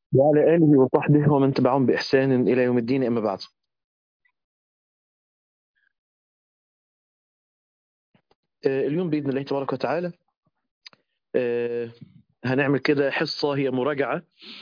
وعلى آله وصحبه ومن تبعهم بإحسان إلى يوم الدين أما بعد آه، اليوم بإذن الله تبارك وتعالى آه، هنعمل كده حصة هي مراجعة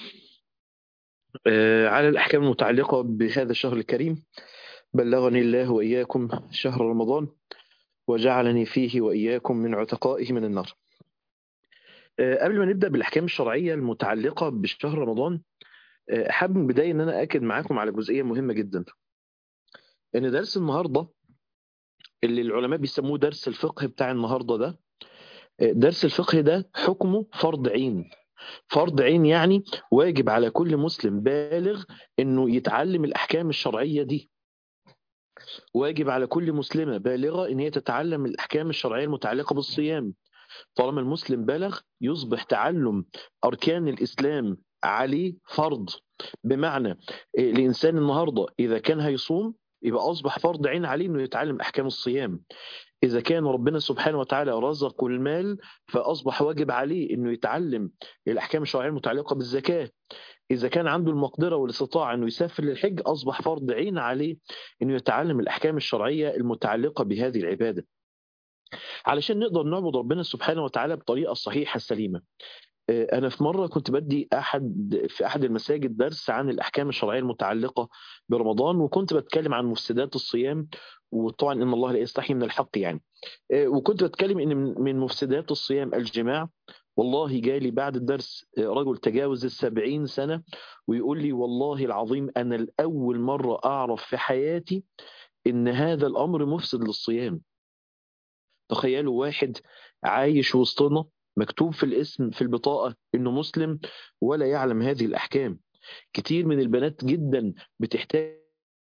آه، على الأحكام المتعلقة بهذا الشهر الكريم بلغني الله وإياكم شهر رمضان وجعلني فيه وإياكم من عتقائه من النار آه، قبل ما نبدأ بالأحكام الشرعية المتعلقة بشهر رمضان آه، حابب من البداية إن أنا أكد معاكم على جزئية مهمة جدا إن درس النهاردة اللي العلماء بيسموه درس الفقه بتاع النهاردة ده آه، درس الفقه ده حكمه فرض عين فرض عين يعني واجب على كل مسلم بالغ انه يتعلم الاحكام الشرعيه دي واجب على كل مسلمه بالغه ان هي تتعلم الاحكام الشرعيه المتعلقه بالصيام طالما المسلم بلغ يصبح تعلم اركان الاسلام عليه فرض بمعنى إيه، الانسان النهارده اذا كان هيصوم يبقى اصبح فرض عين عليه انه يتعلم احكام الصيام إذا كان ربنا سبحانه وتعالى رزقه المال فأصبح واجب عليه إنه يتعلم الأحكام الشرعية المتعلقة بالزكاة إذا كان عنده المقدرة والاستطاعة إنه يسافر للحج أصبح فرض عين عليه إنه يتعلم الأحكام الشرعية المتعلقة بهذه العبادة علشان نقدر نعبد ربنا سبحانه وتعالى بطريقة الصحيحة السليمة آه، أنا في مرة كنت بدي أحد في أحد المساجد درس عن الأحكام الشرعية المتعلقة برمضان وكنت بتكلم عن مفسدات الصيام وطبعا إن الله لا يستحي من الحق يعني آه، وكنت بتكلم إن من- من مفسدات الصيام الجماع والله جالي بعد الدرس آه، رجل تجاوز السبعين سنة ويقول لي والله العظيم أنا الأول مرة أعرف في حياتي إن هذا الأمر مفسد للصيام تخيلوا واحد عايش وسطنا مكتوب في الاسم في البطاقة إنه مسلم ولا يعلم هذه الأحكام كتير من البنات جدا بتحتاج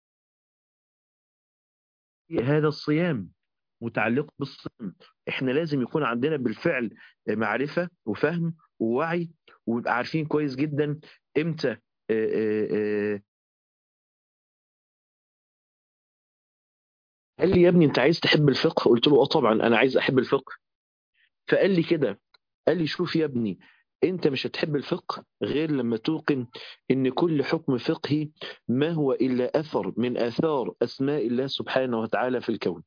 هذا الصيام متعلق بالصيام احنا لازم يكون عندنا بالفعل معرفة وفهم ووعي ونبقى عارفين كويس جدا امتى آه، آه، آه، قال لي يا ابني انت عايز تحب الفقه قلت له اه طبعا انا عايز احب الفقه فقال لي كده قال لي شوف يا ابني انت مش هتحب الفقه غير لما توقن ان كل حكم فقهي ما هو الا اثر من اثار اسماء الله سبحانه وتعالى في الكون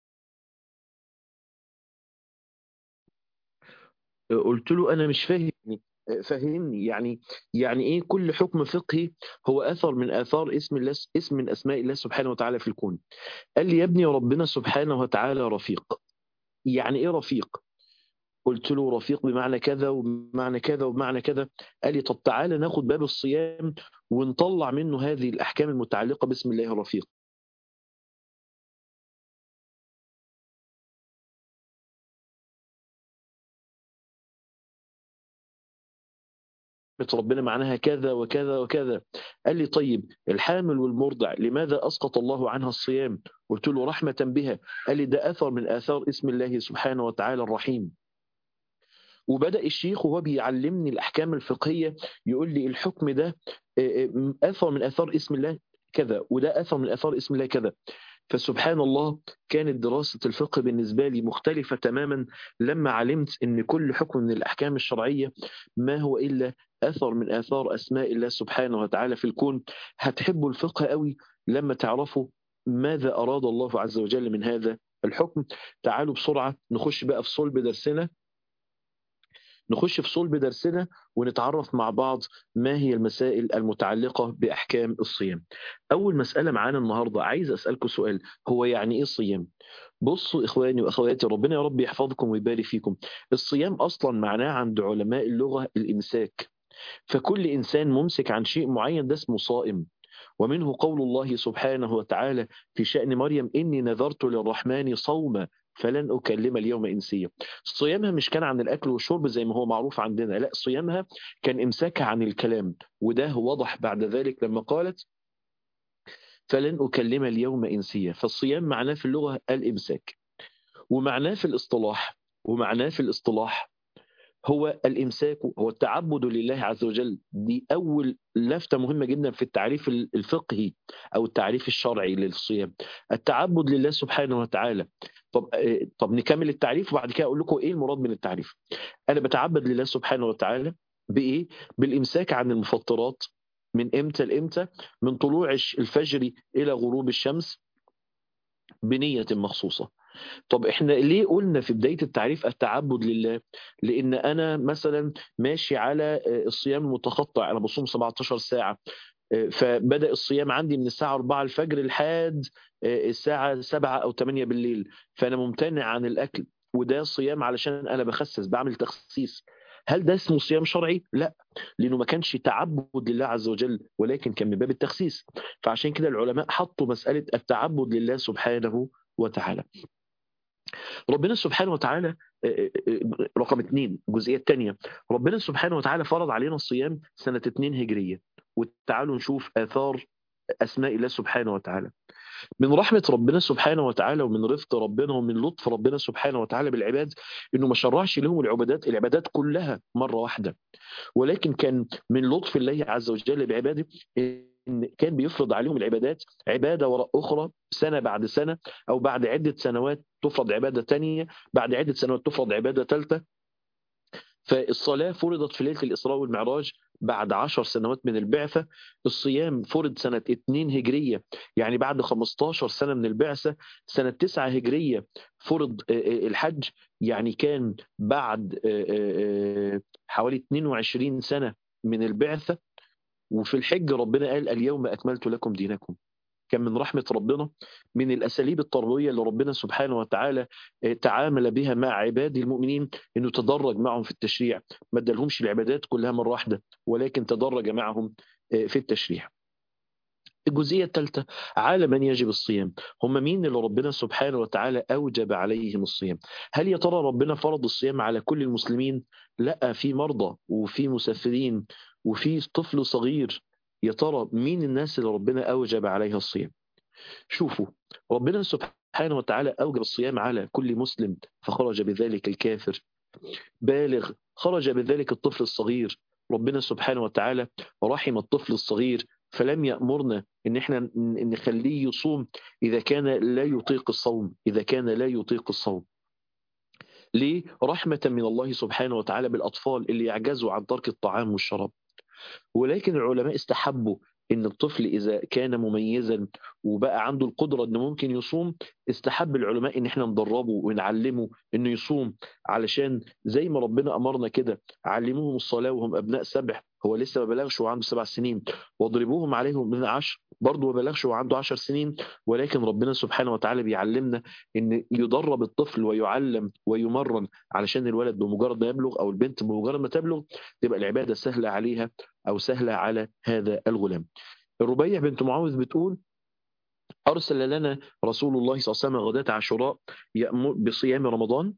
قلت له انا مش فاهم فهمني يعني يعني ايه كل حكم فقهي هو اثر من اثار اسم الله اسم من اسماء الله سبحانه وتعالى في الكون قال لي يا ابني ربنا سبحانه وتعالى رفيق يعني ايه رفيق قلت له رفيق بمعنى كذا وبمعنى كذا وبمعنى كذا قال لي طب تعالى ناخد باب الصيام ونطلع منه هذه الأحكام المتعلقة باسم الله الرفيق ربنا معناها كذا وكذا وكذا قال لي طيب الحامل والمرضع لماذا أسقط الله عنها الصيام قلت له رحمة بها قال لي ده أثر من آثار اسم الله سبحانه وتعالى الرحيم وبدأ الشيخ وهو بيعلمني الأحكام الفقهية يقول لي الحكم ده آه، آه، أثر من آثار اسم الله كذا وده أثر من آثار اسم الله كذا فسبحان الله كانت دراسة الفقه بالنسبة لي مختلفة تماما لما علمت أن كل حكم من الأحكام الشرعية ما هو إلا أثر من آثار أسماء الله سبحانه وتعالى في الكون هتحبوا الفقه قوي لما تعرفوا ماذا أراد الله عز وجل من هذا الحكم تعالوا بسرعة نخش بقى في صلب درسنا نخش في صلب درسنا ونتعرف مع بعض ما هي المسائل المتعلقة بأحكام الصيام أول مسألة معانا النهاردة عايز أسألكم سؤال هو يعني إيه صيام؟ بصوا إخواني وأخواتي ربنا يا رب يحفظكم ويبارك فيكم الصيام أصلا معناه عند علماء اللغة الإمساك فكل إنسان ممسك عن شيء معين ده اسمه صائم ومنه قول الله سبحانه وتعالى في شأن مريم إني نذرت للرحمن صوما فلن أكلم اليوم إنسيا صيامها مش كان عن الأكل والشرب زي ما هو معروف عندنا لا صيامها كان إمساكها عن الكلام وده وضح بعد ذلك لما قالت فلن أكلم اليوم إنسيا فالصيام معناه في اللغة الإمساك ومعناه في الاصطلاح ومعناه في الاصطلاح هو الإمساك هو التعبد لله عز وجل دي أول لفتة مهمة جدا في التعريف الفقهي أو التعريف الشرعي للصيام التعبد لله سبحانه وتعالى طب آه، طب نكمل التعريف وبعد كده أقول لكم إيه المراد من التعريف أنا بتعبد لله سبحانه وتعالى بايه بالامساك عن المفطرات من امتى لامتى من طلوع الفجر الى غروب الشمس بنيه مخصوصه طب احنا ليه قلنا في بدايه التعريف التعبد لله لان انا مثلا ماشي على الصيام المتقطع انا بصوم 17 ساعه فبدا الصيام عندي من الساعه 4 الفجر لحد الساعه 7 او 8 بالليل فانا ممتنع عن الاكل وده صيام علشان انا بخسس بعمل تخسيس هل ده اسمه صيام شرعي؟ لا لانه ما كانش تعبد لله عز وجل ولكن كان من باب التخسيس فعشان كده العلماء حطوا مساله التعبد لله سبحانه وتعالى ربنا سبحانه وتعالى رقم اثنين الجزئيه الثانيه ربنا سبحانه وتعالى فرض علينا الصيام سنه 2 هجريه وتعالوا نشوف اثار اسماء الله سبحانه وتعالى من رحمة ربنا سبحانه وتعالى ومن رفق ربنا ومن لطف ربنا سبحانه وتعالى بالعباد انه ما شرعش لهم العبادات العبادات كلها مرة واحدة ولكن كان من لطف الله عز وجل بعباده ان كان بيفرض عليهم العبادات عباده وراء اخرى سنه بعد سنه او بعد عده سنوات تفرض عباده ثانيه بعد عده سنوات تفرض عباده ثالثه فالصلاه فرضت في ليله الاسراء والمعراج بعد عشر سنوات من البعثة الصيام فرض سنة 2 هجرية يعني بعد 15 سنة من البعثة سنة 9 هجرية فرض الحج يعني كان بعد حوالي 22 سنة من البعثة وفي الحج ربنا قال اليوم أكملت لكم دينكم كان من رحمة ربنا من الأساليب التربوية اللي ربنا سبحانه وتعالى تعامل بها مع عباده المؤمنين أنه تدرج معهم في التشريع ما ادالهمش العبادات كلها مرة واحدة ولكن تدرج معهم في التشريع الجزئية الثالثة على من يجب الصيام هم مين اللي ربنا سبحانه وتعالى أوجب عليهم الصيام هل يا ترى ربنا فرض الصيام على كل المسلمين لا في مرضى وفي مسافرين وفي طفل صغير يا ترى مين الناس اللي ربنا أوجب عليها الصيام شوفوا ربنا سبحانه وتعالى أوجب الصيام على كل مسلم فخرج بذلك الكافر بالغ خرج بذلك الطفل الصغير ربنا سبحانه وتعالى رحم الطفل الصغير فلم يأمرنا ان احنا نخليه يصوم اذا كان لا يطيق الصوم اذا كان لا يطيق الصوم ليه رحمة من الله سبحانه وتعالى بالأطفال اللي يعجزوا عن ترك الطعام والشراب ولكن العلماء استحبوا ان الطفل اذا كان مميزا وبقى عنده القدره انه ممكن يصوم استحب العلماء ان احنا ندربه ونعلمه انه يصوم علشان زي ما ربنا امرنا كده علموهم الصلاه وهم ابناء سبع هو لسه ما بلغش وعنده سبع سنين واضربوهم عليهم من عشر برضه ما بلغش وعنده عشر سنين ولكن ربنا سبحانه وتعالى بيعلمنا ان يدرب الطفل ويعلم ويمرن علشان الولد بمجرد ما يبلغ او البنت بمجرد ما تبلغ تبقى العباده سهله عليها او سهله على هذا الغلام. الربيع بنت معاوذ بتقول أرسل لنا رسول الله صلى الله عليه وسلم غداة عاشوراء يأمر بصيام رمضان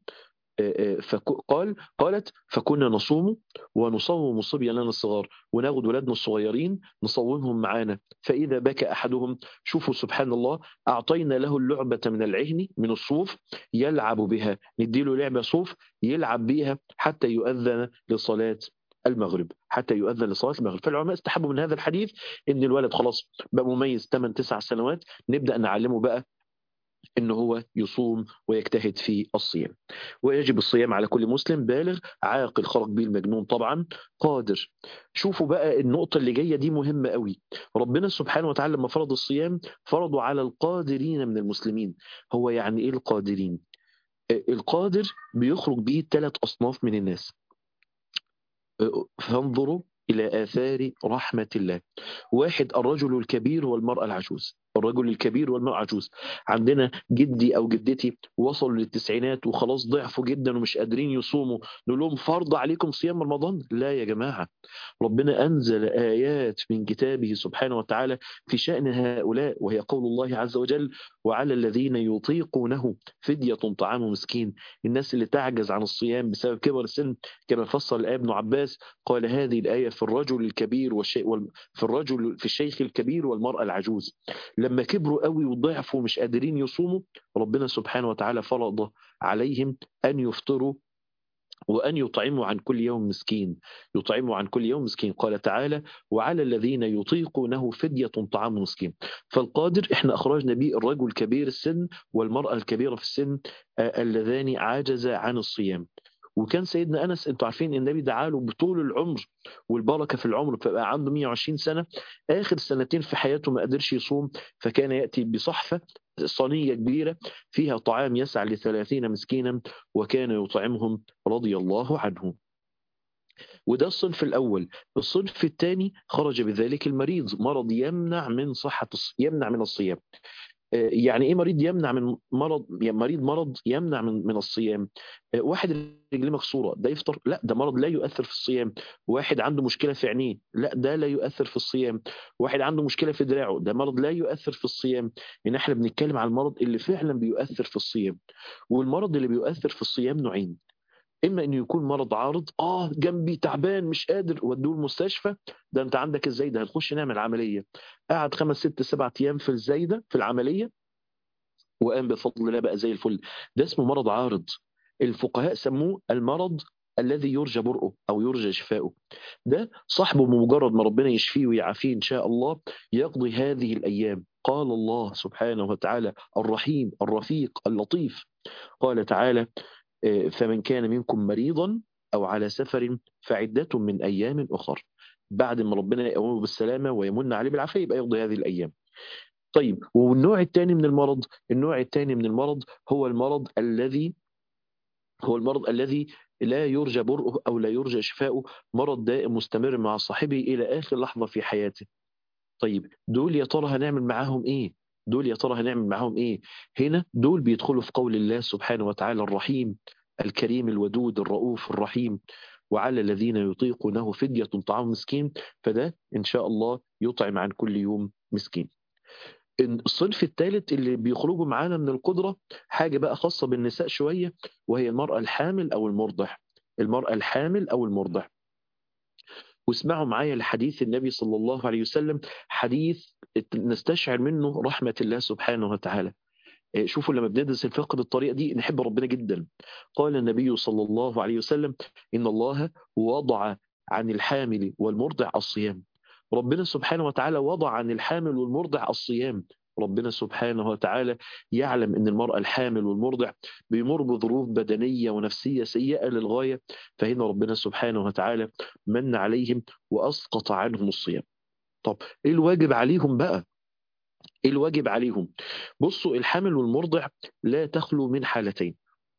فقال قالت فكنا نصوم ونصوم صبيا لنا الصغار وناخد ولادنا الصغيرين نصومهم معانا فإذا بكى أحدهم شوفوا سبحان الله أعطينا له اللعبة من العهن من الصوف يلعب بها نديله لعبة صوف يلعب بها حتى يؤذن لصلاة المغرب حتى يؤذن لصلاه المغرب فالعلماء استحبوا من هذا الحديث ان الولد خلاص بقى مميز 8 9 سنوات نبدا نعلمه بقى ان هو يصوم ويجتهد في الصيام ويجب الصيام على كل مسلم بالغ عاقل خرج به المجنون طبعا قادر شوفوا بقى النقطه اللي جايه دي مهمه قوي ربنا سبحانه وتعالى لما فرض الصيام فرضه على القادرين من المسلمين هو يعني ايه القادرين القادر بيخرج به ثلاث اصناف من الناس فانظروا إلى آثار رحمة الله واحد الرجل الكبير والمرأة العجوز الرجل الكبير والمرأة العجوز عندنا جدي أو جدتي وصلوا للتسعينات وخلاص ضعفوا جدا ومش قادرين يصوموا نقول لهم فرض عليكم صيام رمضان لا يا جماعة ربنا أنزل آيات من كتابه سبحانه وتعالى في شأن هؤلاء وهي قول الله عز وجل وعلى الذين يطيقونه فدية طعام مسكين الناس اللي تعجز عن الصيام بسبب كبر السن كما فسر الآية ابن عباس قال هذه الآية في الرجل الكبير والشيء وال... في الرجل في الشيخ الكبير والمرأة العجوز لما كبروا قوي وضعفوا مش قادرين يصوموا ربنا سبحانه وتعالى فرض عليهم أن يفطروا وأن يطعموا عن كل يوم مسكين يطعموا عن كل يوم مسكين قال تعالى وعلى الذين يطيقونه فدية طعام مسكين فالقادر احنا أخرجنا به الرجل كبير السن والمرأة الكبيرة في السن اللذان عاجز عن الصيام وكان سيدنا انس انتوا عارفين النبي دعا له بطول العمر والبركه في العمر فبقى عنده 120 سنه اخر سنتين في حياته ما قدرش يصوم فكان ياتي بصحفه صينيه كبيره فيها طعام يسع لثلاثين مسكينا وكان يطعمهم رضي الله عنه وده الصنف الأول الصنف الثاني خرج بذلك المريض مرض يمنع من صحة يمنع من الصيام يعني ايه مريض يمنع من مرض يعني مريض مرض يمنع من من الصيام واحد رجليه مكسوره ده يفطر لا ده مرض لا يؤثر في الصيام واحد عنده مشكله في عينيه لا ده لا يؤثر في الصيام واحد عنده مشكله في دراعه ده مرض لا يؤثر في الصيام ان احنا بنتكلم على المرض اللي فعلا بيؤثر في الصيام والمرض اللي بيؤثر في الصيام نوعين اما انه يكون مرض عارض اه جنبي تعبان مش قادر ودوه المستشفى ده انت عندك الزايده هنخش نعمل عمليه قعد خمس ست سبع ايام في الزايده في العمليه وقام بفضل الله بقى زي الفل ده اسمه مرض عارض الفقهاء سموه المرض الذي يرجى برؤه او يرجى شفاؤه ده صاحبه بمجرد ما ربنا يشفيه ويعافيه ان شاء الله يقضي هذه الايام قال الله سبحانه وتعالى الرحيم الرفيق اللطيف قال تعالى فمن كان منكم مريضا أو على سفر فعدة من أيام أخر بعد ما ربنا يقومه بالسلامة ويمن عليه بالعافية يبقى يقضي هذه الأيام طيب والنوع الثاني من المرض النوع الثاني من المرض هو المرض الذي هو المرض الذي لا يرجى برؤه أو لا يرجى شفاؤه مرض دائم مستمر مع صاحبه إلى آخر لحظة في حياته طيب دول يا ترى هنعمل معاهم إيه دول يا ترى هنعمل معاهم ايه هنا دول بيدخلوا في قول الله سبحانه وتعالى الرحيم الكريم الودود الرؤوف الرحيم وعلى الذين يطيقونه فدية طعام مسكين فده إن شاء الله يطعم عن كل يوم مسكين الصنف الثالث اللي بيخرجوا معانا من القدرة حاجة بقى خاصة بالنساء شوية وهي المرأة الحامل أو المرضع المرأة الحامل أو المرضع واسمعوا معايا لحديث النبي صلى الله عليه وسلم حديث نستشعر منه رحمة الله سبحانه وتعالى شوفوا لما بندرس الفقه بالطريقة دي نحب ربنا جدا قال النبي صلى الله عليه وسلم إن الله وضع عن الحامل والمرضع الصيام ربنا سبحانه وتعالى وضع عن الحامل والمرضع الصيام ربنا سبحانه وتعالى يعلم ان المرأة الحامل والمرضع بيمر بظروف بدنية ونفسية سيئة للغاية فهنا ربنا سبحانه وتعالى من عليهم وأسقط عنهم الصيام طب ايه الواجب عليهم بقى ايه الواجب عليهم بصوا الحامل والمرضع لا تخلو من حالتين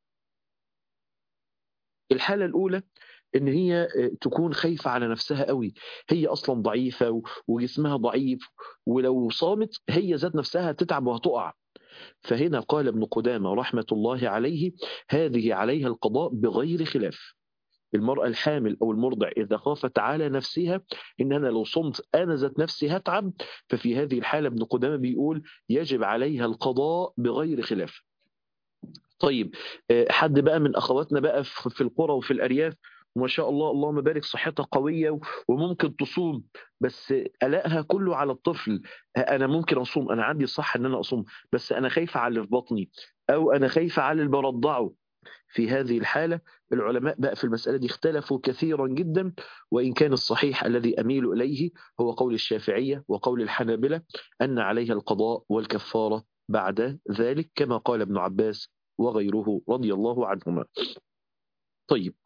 الحالة الأولى ان هي تكون خايفه على نفسها قوي هي اصلا ضعيفه وجسمها ضعيف ولو صامت هي ذات نفسها هتتعب وهتقع فهنا قال ابن قدامه رحمه الله عليه هذه عليها القضاء بغير خلاف المرأة الحامل أو المرضع إذا خافت على نفسها إن أنا لو صمت أنا ذات نفسي هتعب ففي هذه الحالة ابن قدامة بيقول يجب عليها القضاء بغير خلاف طيب حد بقى من أخواتنا بقى في القرى وفي الأرياف وما شاء الله اللهم بارك صحتها قوية وممكن تصوم بس قلقها كله على الطفل أنا ممكن أصوم أنا عندي صح أن أنا أصوم بس أنا خايفة على اللي في بطني أو أنا خايفة على اللي برضعه في هذه الحالة العلماء بقى في المسألة دي اختلفوا كثيرا جدا وإن كان الصحيح الذي أميل إليه هو قول الشافعية وقول الحنابلة أن عليها القضاء والكفارة بعد ذلك كما قال ابن عباس وغيره رضي الله عنهما طيب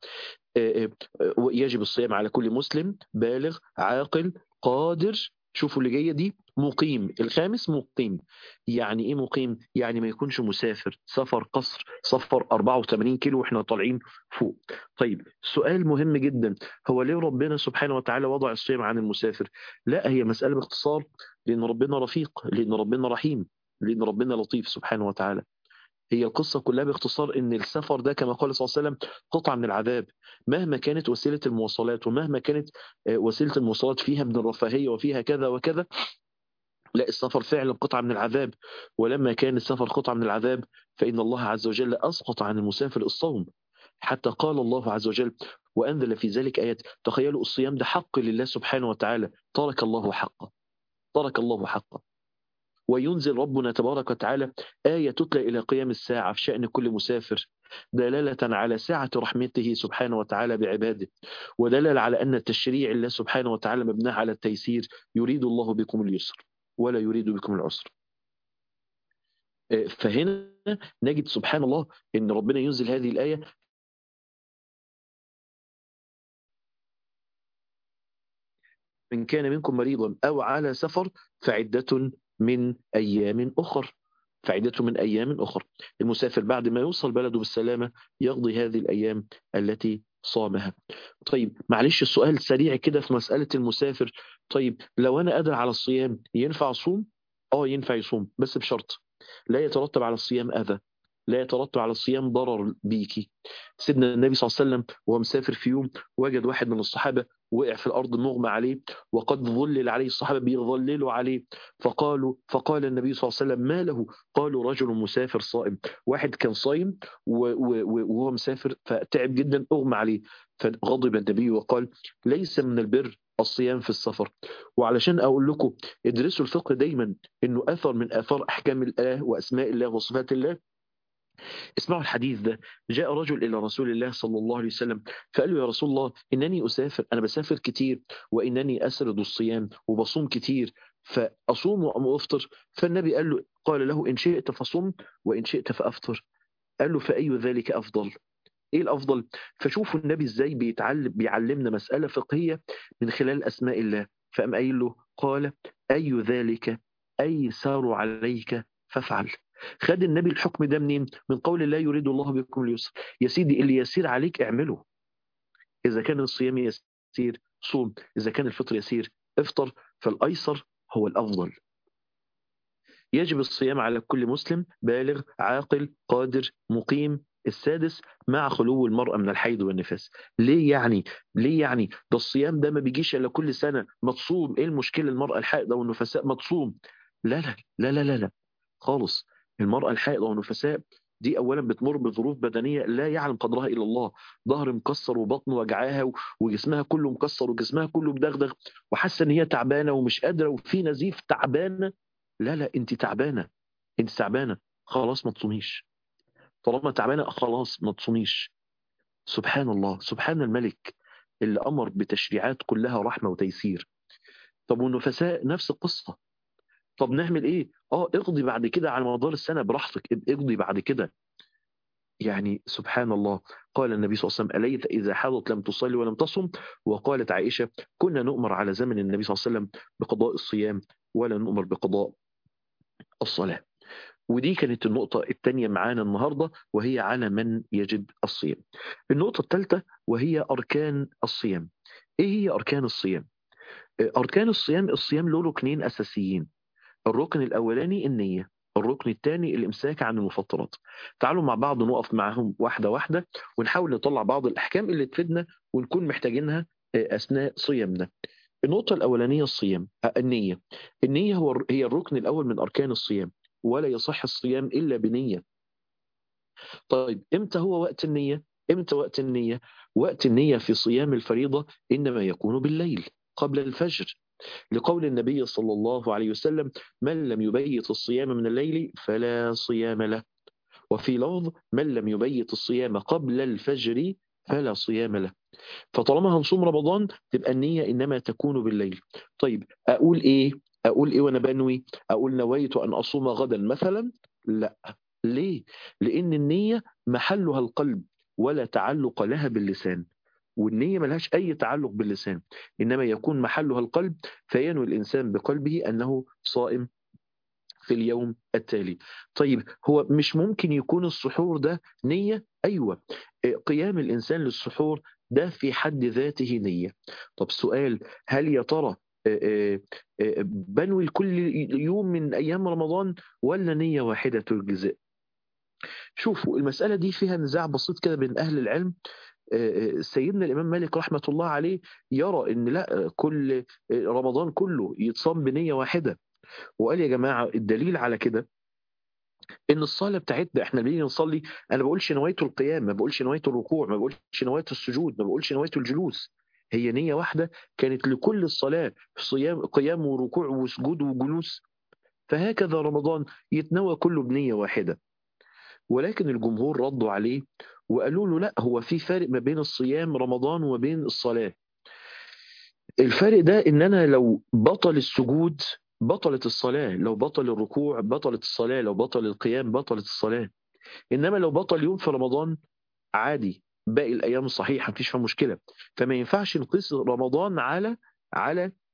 يجب الصيام على كل مسلم بالغ عاقل قادر شوفوا اللي جايه دي مقيم الخامس مقيم يعني ايه مقيم يعني ما يكونش مسافر سفر قصر سفر 84 كيلو واحنا طالعين فوق طيب سؤال مهم جدا هو ليه ربنا سبحانه وتعالى وضع الصيام عن المسافر لا هي مسألة باختصار لأن ربنا رفيق لأن ربنا رحيم لأن ربنا لطيف سبحانه وتعالى هي القصة كلها باختصار ان السفر ده كما قال صلى الله عليه وسلم قطعة من العذاب مهما كانت وسيلة المواصلات ومهما كانت وسيلة المواصلات فيها من الرفاهية وفيها كذا وكذا لا السفر فعلا قطعة من العذاب ولما كان السفر قطعة من العذاب فإن الله عز وجل أسقط عن المسافر الصوم حتى قال الله عز وجل وأنزل في ذلك آيات تخيلوا الصيام ده حق لله سبحانه وتعالى ترك الله حقه ترك الله حقه وينزل ربنا تبارك وتعالى آية تتلى إلى قيام الساعة في شأن كل مسافر دلالة على سعة رحمته سبحانه وتعالى بعباده ودلالة على أن التشريع الله سبحانه وتعالى مبناه على التيسير يريد الله بكم اليسر ولا يريد بكم العسر فهنا نجد سبحان الله أن ربنا ينزل هذه الآية من كان منكم مريضا أو على سفر فعدة من أيام أخر فعدة من أيام أخر المسافر بعد ما يوصل بلده بالسلامة يقضي هذه الأيام التي صامها طيب معلش السؤال سريع كده في مسألة المسافر طيب لو أنا قادر على الصيام ينفع أصوم؟ آه ينفع يصوم بس بشرط لا يترتب على الصيام أذى لا يترتب على الصيام ضرر بيكي سيدنا النبي صلى الله عليه وسلم وهو مسافر في يوم وجد واحد من الصحابة وقع في الأرض مغمى عليه وقد ظلل عليه الصحابة بيظللوا عليه فقالوا فقال النبي صلى الله عليه وسلم ما له قالوا رجل مسافر صائم واحد كان صايم وهو مسافر فتعب جدا أغمى عليه فغضب النبي وقال ليس من البر الصيام في السفر وعلشان اقول لكم ادرسوا الفقه دايما انه اثر من اثار احكام الله واسماء الله وصفات الله اسمعوا الحديث ده جاء رجل إلى رسول الله صلى الله عليه وسلم فقال له يا رسول الله إنني أسافر أنا بسافر كتير وإنني أسرد الصيام وبصوم كتير فأصوم وأم أفطر فالنبي قال له قال له إن شئت فصم وإن شئت فأفطر قال له فأي ذلك أفضل ايه الافضل فشوفوا النبي ازاي بيتعلم بيعلمنا مساله فقهيه من خلال اسماء الله فقام قايل له قال اي ذلك ايسر عليك فافعل خد النبي الحكم ده منين من قول لا يريد الله بكم اليسر يا سيدي اللي يسير عليك اعمله اذا كان الصيام يسير صوم اذا كان الفطر يسير افطر فالايسر هو الافضل يجب الصيام على كل مسلم بالغ عاقل قادر مقيم السادس مع خلو المرأة من الحيض والنفاس ليه يعني ليه يعني ده الصيام ده ما بيجيش الا كل سنة ما تصوم ايه المشكلة المرأة الحائضة والنفساء ما تصوم لا لا لا لا لا, لا. خالص المرأة الحائضة والنفساء دي أولا بتمر بظروف بدنية لا يعلم قدرها إلا الله ظهر مكسر وبطن وجعاها وجسمها كله مكسر وجسمها كله مدغدغ وحاسة إن هي تعبانة ومش قادرة وفي نزيف تعبانة لا لا أنت تعبانة أنت تعبانة خلاص ما تصوميش طالما تعبانة خلاص ما تصوميش سبحان الله سبحان الملك اللي أمر بتشريعات كلها رحمة وتيسير طب والنفساء نفس القصة طب نعمل ايه اه اقضي بعد كده على مدار السنه براحتك اقضي بعد كده يعني سبحان الله قال النبي صلى الله عليه وسلم أليت إذا حاضت لم تصلي ولم تصم وقالت عائشة كنا نؤمر على زمن النبي صلى الله عليه وسلم بقضاء الصيام ولا نؤمر بقضاء الصلاة ودي كانت النقطة الثانية معانا النهاردة وهي على من يجب الصيام النقطة الثالثة وهي أركان الصيام إيه هي أركان الصيام؟ أركان الصيام الصيام له ركنين أساسيين الركن الأولاني النية الركن الثاني الإمساك عن المفطرات تعالوا مع بعض نقف معهم واحدة واحدة ونحاول نطلع بعض الأحكام اللي تفيدنا ونكون محتاجينها أثناء صيامنا النقطة الأولانية الصيام النية النية هو هي الركن الأول من أركان الصيام ولا يصح الصيام إلا بنية طيب إمتى هو وقت النية؟ إمتى وقت النية؟ وقت النية في صيام الفريضة إنما يكون بالليل قبل الفجر لقول النبي صلى الله عليه وسلم من لم يبيت الصيام من الليل فلا صيام له وفي لفظ من لم يبيت الصيام قبل الفجر فلا صيام له فطالما هنصوم رمضان تبقى النية إنما تكون بالليل طيب أقول إيه أقول إيه وأنا بنوي أقول نويت أن أصوم غدا مثلا لا ليه لأن النية محلها القلب ولا تعلق لها باللسان والنية ملهاش أي تعلق باللسان إنما يكون محلها القلب فينوي الإنسان بقلبه أنه صائم في اليوم التالي طيب هو مش ممكن يكون السحور ده نية أيوة قيام الإنسان للسحور ده في حد ذاته نية طب سؤال هل يا ترى بنوي كل يوم من أيام رمضان ولا نية واحدة تجزئ شوفوا المسألة دي فيها نزاع بسيط كده بين أهل العلم سيدنا الإمام مالك رحمة الله عليه يرى أن لا كل رمضان كله يتصام بنية واحدة وقال يا جماعة الدليل على كده ان الصلاه بتاعتنا احنا بنيجي نصلي انا ما بقولش نويت القيام ما بقولش نويت الركوع ما بقولش نويت السجود ما بقولش نويت الجلوس هي نيه واحده كانت لكل الصلاه صيام قيام وركوع وسجود وجلوس فهكذا رمضان يتنوى كله بنيه واحده ولكن الجمهور ردوا عليه وقالوا له لا هو في فارق ما بين الصيام رمضان وبين الصلاه الفارق ده ان انا لو بطل السجود بطلت الصلاة لو بطل الركوع بطلت الصلاة لو بطل القيام بطلت الصلاة إنما لو بطل يوم في رمضان عادي باقي الأيام صحيحة مفيش فيها مشكلة فما ينفعش نقيس رمضان على على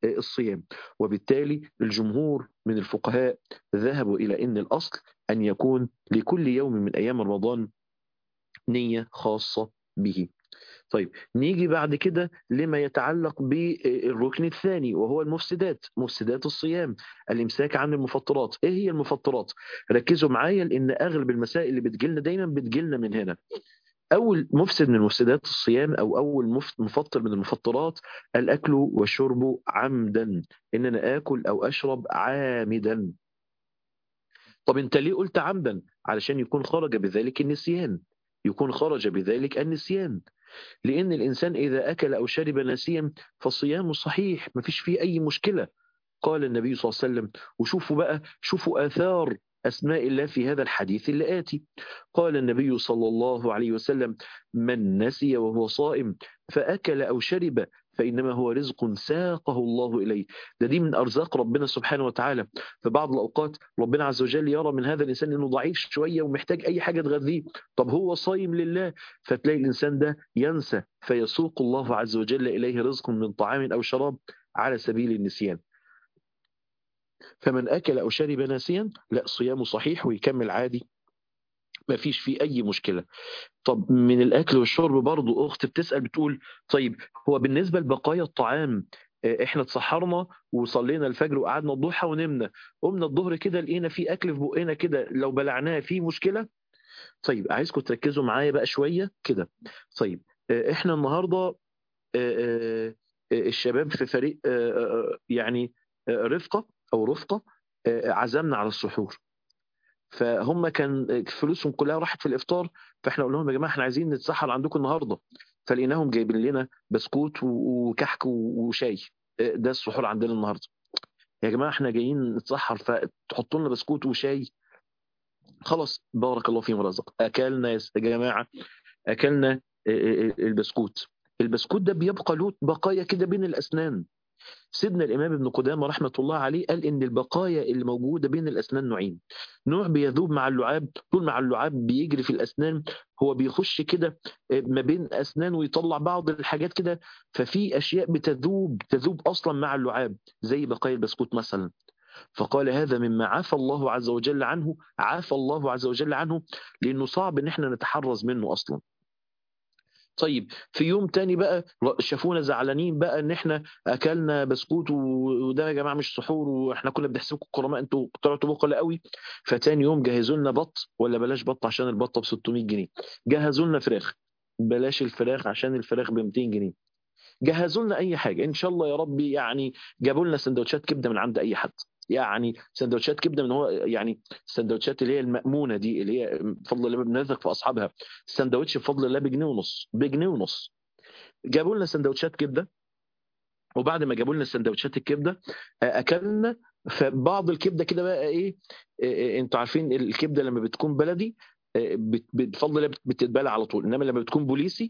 الصيام وبالتالي الجمهور من الفقهاء ذهبوا إلى أن الأصل أن يكون لكل يوم من أيام رمضان نية خاصة به طيب نيجي بعد كده لما يتعلق بالركن الثاني وهو المفسدات مفسدات الصيام الامساك عن المفطرات ايه هي المفطرات ركزوا معايا لان اغلب المسائل اللي بتجيلنا دايما بتجيلنا من هنا اول مفسد من مفسدات الصيام او اول مفطر من المفطرات الاكل والشرب عمدا ان انا اكل او اشرب عامدا طب انت ليه قلت عمدا علشان يكون خرج بذلك النسيان يكون خرج بذلك النسيان لأن الإنسان إذا أكل أو شرب ناسيا فصيامه صحيح ما فيش فيه أي مشكلة قال النبي صلى الله عليه وسلم وشوفوا بقى شوفوا آثار أسماء الله في هذا الحديث اللي آتي قال النبي صلى الله عليه وسلم من نسي وهو صائم فأكل أو شرب فإنما هو رزق ساقه الله إليه ده دي من أرزاق ربنا سبحانه وتعالى في بعض الأوقات ربنا عز وجل يرى من هذا الإنسان أنه ضعيف شوية ومحتاج أي حاجة تغذيه طب هو صايم لله فتلاقي الإنسان ده ينسى فيسوق الله عز وجل إليه رزق من طعام أو شراب على سبيل النسيان فمن أكل أو شرب ناسيا لا صيامه صحيح ويكمل عادي ما فيش فيه أي مشكلة طب من الأكل والشرب برضو أخت بتسأل بتقول طيب هو بالنسبة لبقايا الطعام احنا اتسحرنا وصلينا الفجر وقعدنا الضحى ونمنا قمنا الظهر كده لقينا في اكل في بقنا كده لو بلعناه في مشكله طيب عايزكم تركزوا معايا بقى شويه كده طيب احنا النهارده الشباب في فريق يعني رفقه او رفقه عزمنا على السحور فهم كان فلوسهم كلها راحت في الافطار فاحنا قلنا لهم يا جماعه احنا عايزين نتسحر عندكم النهارده فلقيناهم جايبين لنا بسكوت وكحك وشاي ده السحور عندنا النهارده يا جماعه احنا جايين نتسحر فتحطوا لنا بسكوت وشاي خلاص بارك الله فيهم رزق اكلنا يا جماعه اكلنا البسكوت البسكوت ده بيبقى له بقايا كده بين الاسنان سيدنا الإمام ابن قدامة رحمة الله عليه قال إن البقايا اللي موجودة بين الأسنان نوعين نوع بيذوب مع اللعاب طول مع اللعاب بيجري في الأسنان هو بيخش كده ما بين أسنان ويطلع بعض الحاجات كده ففي أشياء بتذوب تذوب أصلا مع اللعاب زي بقايا البسكوت مثلا فقال هذا مما عافى الله عز وجل عنه عافى الله عز وجل عنه لأنه صعب إن احنا نتحرز منه أصلا طيب في يوم تاني بقى شافونا زعلانين بقى ان احنا اكلنا بسكوت وده يا جماعه مش سحور واحنا كنا بنحسبكم كرماء انتوا طلعتوا بقله قوي فتاني يوم جهزوا لنا بط ولا بلاش بط عشان البطه ب 600 جنيه جهزوا لنا فراخ بلاش الفراخ عشان الفراخ ب 200 جنيه جهزوا لنا اي حاجه ان شاء الله يا رب يعني جابوا لنا سندوتشات كبده من عند اي حد يعني سندوتشات كبده من هو يعني السندوتشات اللي هي المأمونه دي اللي هي بفضل الله بنثق في اصحابها السندوتش بفضل الله بجنيه ونص بجنيه ونص جابوا لنا سندوتشات كبده وبعد ما جابوا لنا سندوتشات الكبده اكلنا فبعض الكبده كده بقى ايه, إيه انتوا عارفين الكبده لما بتكون بلدي بفضل الله بتتبلع على طول انما لما بتكون بوليسي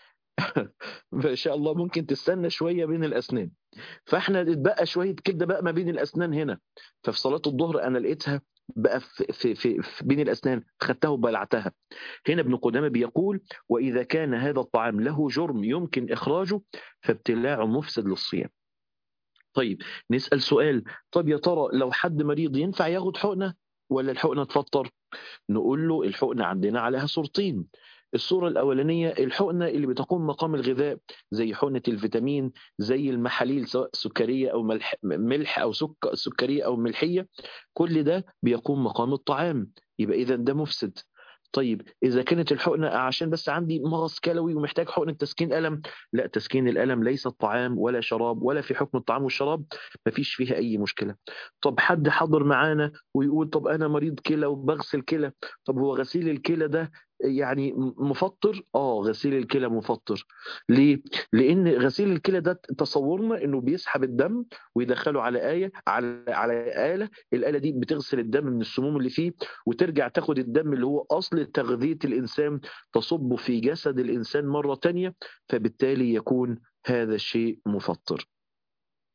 ما شاء الله ممكن تستنى شويه بين الاسنان فاحنا اتبقى شويه كبده بقى ما بين الاسنان هنا ففي صلاه الظهر انا لقيتها بقى في, في, في, في بين الاسنان خدتها وبلعتها هنا ابن قدامه بيقول واذا كان هذا الطعام له جرم يمكن اخراجه فابتلاعه مفسد للصيام طيب نسال سؤال طب يا ترى لو حد مريض ينفع ياخد حقنه ولا الحقنه تفطر نقول له الحقنه عندنا عليها صورتين الصورة الأولانية الحقنة اللي بتقوم مقام الغذاء زي حقنة الفيتامين زي المحاليل سواء سكرية أو ملح, ملح أو سك سكرية أو ملحية كل ده بيقوم مقام الطعام يبقى إذا ده مفسد طيب إذا كانت الحقنة عشان بس عندي مغص كلوي ومحتاج حقنة تسكين ألم لا تسكين الألم ليس طعام ولا شراب ولا في حكم الطعام والشراب مفيش فيها أي مشكلة طب حد حضر معانا ويقول طب أنا مريض كلى وبغسل كلى طب هو غسيل الكلى ده يعني مفطر اه غسيل الكلى مفطر ليه لان غسيل الكلى ده تصورنا انه بيسحب الدم ويدخله على ايه على على اله الاله دي بتغسل الدم من السموم اللي فيه وترجع تاخد الدم اللي هو اصل تغذيه الانسان تصبه في جسد الانسان مره تانية فبالتالي يكون هذا الشيء مفطر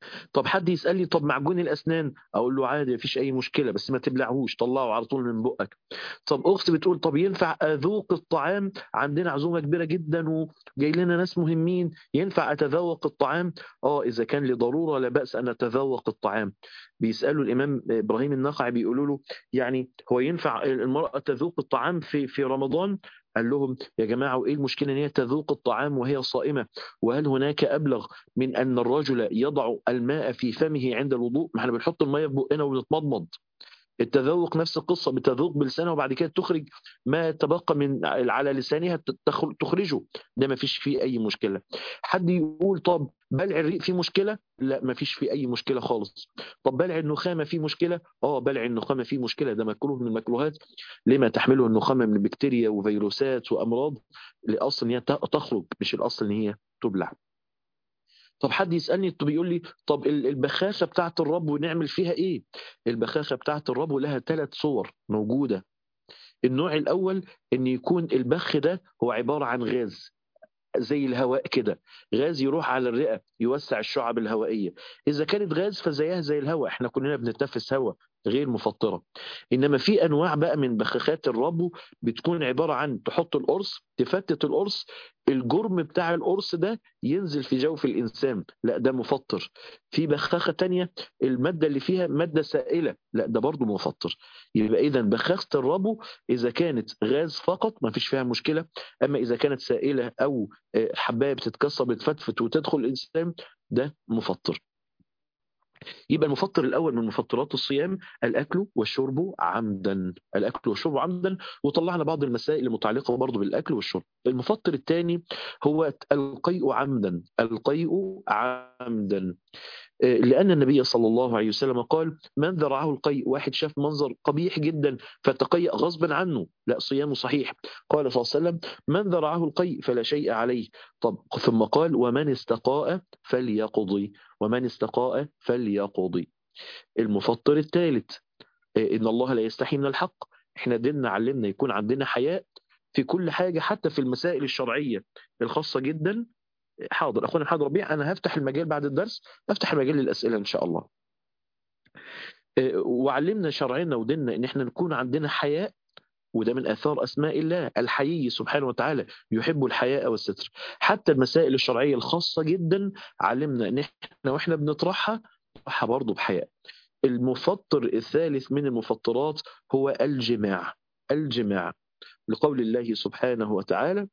طب حد يسالني طب معجون الاسنان اقول له عادي مفيش اي مشكله بس ما تبلعهوش طلعه على طول من بقك طب اخت بتقول طب ينفع اذوق الطعام عندنا عزومه كبيره جدا وجاي لنا ناس مهمين ينفع اتذوق الطعام اه اذا كان لضروره لا باس ان اتذوق الطعام بيسالوا الامام ابراهيم النقعي بيقولوا له يعني هو ينفع المراه تذوق الطعام في في رمضان قال لهم يا جماعة وإيه المشكلة أن هي تذوق الطعام وهي صائمة وهل هناك أبلغ من أن الرجل يضع الماء في فمه عند الوضوء ما احنا بنحط الماء في بقنا وبنتمضمض التذوق نفس القصة بتذوق بلسانها وبعد كده تخرج ما تبقى من على لسانها تخرجه ده ما فيش فيه أي مشكلة حد يقول طب بلع الريق فيه مشكلة لا ما فيش فيه أي مشكلة خالص طب بلع النخامة فيه مشكلة اه بلع النخامة فيه مشكلة ده مكروه من المكروهات لما تحمله النخامة من بكتيريا وفيروسات وأمراض لأصل ان هي تخرج مش الأصل ان هي تبلع طب حد يسالني طب يقول لي طب البخاخه بتاعه الربو نعمل فيها ايه البخاخه بتاعه الربو لها ثلاث صور موجوده النوع الاول ان يكون البخ ده هو عباره عن غاز زي الهواء كده غاز يروح على الرئه يوسع الشعب الهوائيه اذا كانت غاز فزيها زي الهواء احنا كلنا بنتنفس هواء غير مفطره انما في انواع بقى من بخاخات الربو بتكون عباره عن تحط القرص تفتت القرص الجرم بتاع القرص ده ينزل في جوف الانسان لا ده مفطر في بخاخه تانية الماده اللي فيها ماده سائله لا ده برضه مفطر يبقى اذا بخاخه الربو اذا كانت غاز فقط ما فيش فيها مشكله اما اذا كانت سائله او حبايه بتتكسر بتفتفت وتدخل الانسان ده مفطر يبقى المفطر الاول من مفطرات الصيام الاكل والشرب عمدا الاكل والشرب عمدا وطلعنا بعض المسائل المتعلقه برضه بالاكل والشرب المفطر الثاني هو القيء عمدا القيء عمدا لأن النبي صلى الله عليه وسلم قال من ذرعه القيء واحد شاف منظر قبيح جدا فتقيأ غصبا عنه لا صيامه صحيح قال صلى الله عليه وسلم من ذرعه القيء فلا شيء عليه طب ثم قال ومن استقاء فليقضي ومن استقاء فليقضي المفطر الثالث إن الله لا يستحي من الحق احنا ديننا علمنا يكون عندنا حياء في كل حاجة حتى في المسائل الشرعية الخاصة جدا حاضر اخونا محمد ربيع انا هفتح المجال بعد الدرس افتح المجال للاسئله ان شاء الله وعلمنا شرعنا وديننا ان احنا نكون عندنا حياء وده من اثار اسماء الله الحيي سبحانه وتعالى يحب الحياء والستر حتى المسائل الشرعيه الخاصه جدا علمنا ان احنا واحنا بنطرحها نطرحها برضه بحياء المفطر الثالث من المفطرات هو الجماع الجماع لقول الله سبحانه وتعالى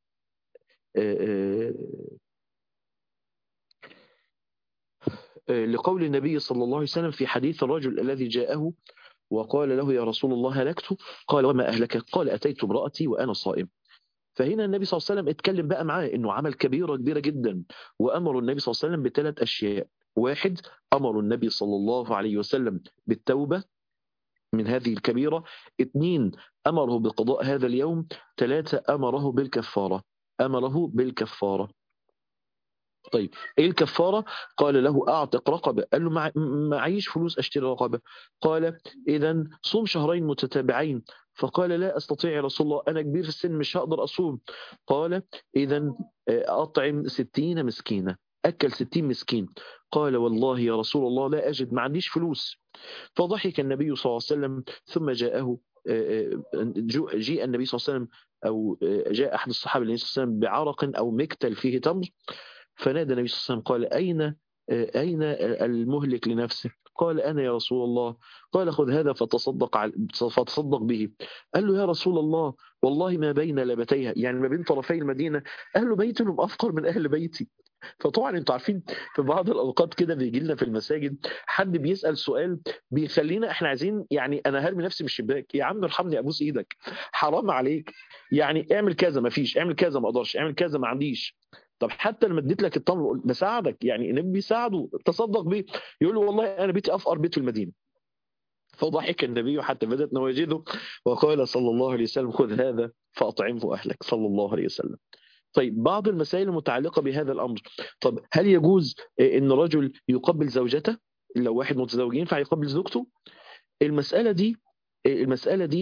لقول النبي صلى الله عليه وسلم في حديث الرجل الذي جاءه وقال له يا رسول الله هلكت قال وما أهلك قال أتيت امرأتي وأنا صائم فهنا النبي صلى الله عليه وسلم اتكلم بقى معاه انه عمل كبيره كبيره جدا وامر النبي صلى الله عليه وسلم بثلاث اشياء واحد امر النبي صلى الله عليه وسلم بالتوبه من هذه الكبيره اثنين امره بقضاء هذا اليوم ثلاثه امره بالكفاره امره بالكفاره طيب ايه الكفاره قال له اعتق رقبه قال له مع... معيش فلوس اشتري رقبه قال اذا صوم شهرين متتابعين فقال لا استطيع يا رسول الله انا كبير في السن مش هقدر اصوم قال اذا اطعم ستين مسكينه اكل ستين مسكين قال والله يا رسول الله لا اجد ما عنديش فلوس فضحك النبي صلى الله عليه وسلم ثم جاءه جيء النبي صلى الله عليه وسلم او جاء احد الصحابه النبي صلى الله عليه وسلم بعرق او مكتل فيه تمر فنادى النبي صلى الله عليه وسلم قال أين أين المهلك لنفسه؟ قال أنا يا رسول الله قال خذ هذا فتصدق فتصدق به قال له يا رسول الله والله ما بين لبتيها يعني ما بين طرفي المدينة أهل بيتهم أفقر من أهل بيتي فطبعا انتوا عارفين في بعض الاوقات كده بيجي لنا في المساجد حد بيسال سؤال بيخلينا احنا عايزين يعني انا هرمي نفسي من الشباك يا عم ارحمني ابوس ايدك حرام عليك يعني اعمل كذا ما فيش اعمل كذا ما اقدرش اعمل كذا ما عنديش طب حتى لما اديت لك التمر بساعدك يعني النبي بيساعده تصدق بيه يقول له والله انا بيتي افقر بيت في المدينه فضحك النبي حتى بدات نواجده وقال صلى الله عليه وسلم خذ هذا فاطعمه اهلك صلى الله عليه وسلم طيب بعض المسائل المتعلقه بهذا الامر طب هل يجوز ان رجل يقبل زوجته لو واحد متزوجين فيقبل زوجته المساله دي المساله دي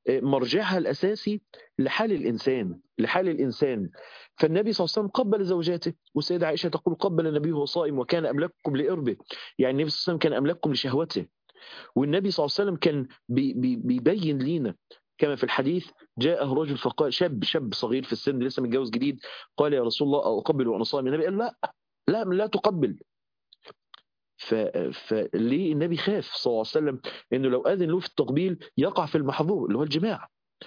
مرجعها الاساسي لحال الانسان لحال الانسان فالنبي صلى الله عليه وسلم قبل زوجاته والسيده عائشه تقول قبل النبي وهو صائم وكان املككم لاربه يعني النبي صلى الله عليه وسلم كان املككم لشهوته والنبي صلى الله عليه وسلم كان بي بي بيبين لينا كما في الحديث جاءه رجل فقال شاب شاب صغير في السن لسه متجوز جديد قال يا رسول الله اقبل وانا صائم النبي قال لا لا لا تقبل ف... فليه النبي خاف صلى الله عليه وسلم انه لو اذن له في التقبيل يقع في المحظور اللي هو الجماع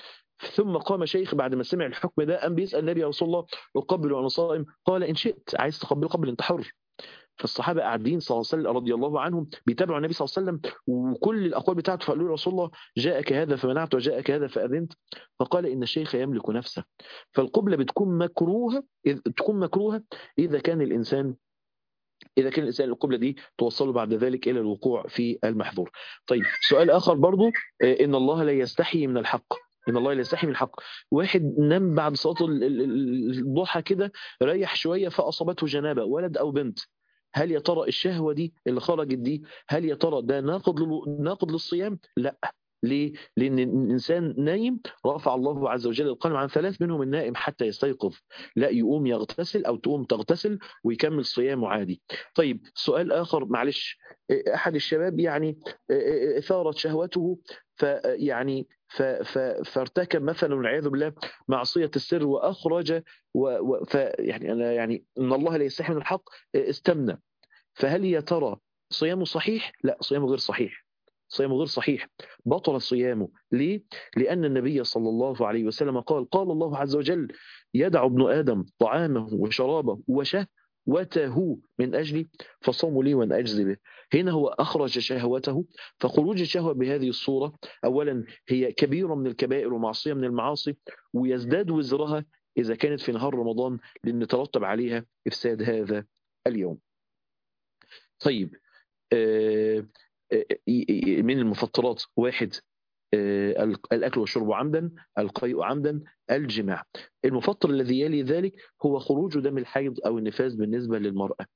ثم قام شيخ بعد ما سمع الحكم ده قام بيسال النبي يا رسول الله اقبل وانا صائم قال ان شئت عايز تقبل قبل انت حر فالصحابه قاعدين صلى الله عليه وسلم رضي الله عنهم بيتابعوا النبي صلى الله عليه وسلم وكل الاقوال بتاعته فقالوا له رسول الله جاءك هذا فمنعت وجاءك هذا فاذنت فقال ان الشيخ يملك نفسه فالقبله بتكون مكروهه إذ تكون مكروهه اذا كان الانسان إذا كان الإنسان القبلة دي توصله بعد ذلك إلى الوقوع في المحظور طيب سؤال آخر برضو إن الله لا يستحي من الحق إن الله لا يستحي من الحق واحد نام بعد صلاة الضحى كده ريح شوية فأصابته جنابة ولد أو بنت هل يا ترى الشهوة دي اللي خرجت دي هل يا ترى ده ناقض ناقض للصيام؟ لا ليه؟ لأن الإنسان نايم رفع الله عز وجل القلم عن ثلاث منهم النائم حتى يستيقظ لا يقوم يغتسل أو تقوم تغتسل ويكمل صيامه عادي طيب سؤال آخر معلش أحد الشباب يعني ثارت شهوته فيعني فارتكب مثلا والعياذ بالله معصيه السر واخرج و... و... يعني انا يعني ان الله لا يستحي من الحق استمنى فهل يا ترى صيامه صحيح؟ لا صيامه غير صحيح صيامه غير صحيح بطل صيامه ليه؟ لأن النبي صلى الله عليه وسلم قال قال الله عز وجل يدع ابن آدم طعامه وشرابه وشهوته من أجلي فصوم لي وأن أجزي به هنا هو أخرج شهوته فخروج الشهوة بهذه الصورة أولا هي كبيرة من الكبائر ومعصية من المعاصي ويزداد وزرها إذا كانت في نهار رمضان لأن يترتب عليها إفساد هذا اليوم طيب آه من المفطرات واحد الأكل والشرب عمدا القيء عمدا الجماع المفطر الذي يلي ذلك هو خروج دم الحيض أو النفاس بالنسبة للمرأة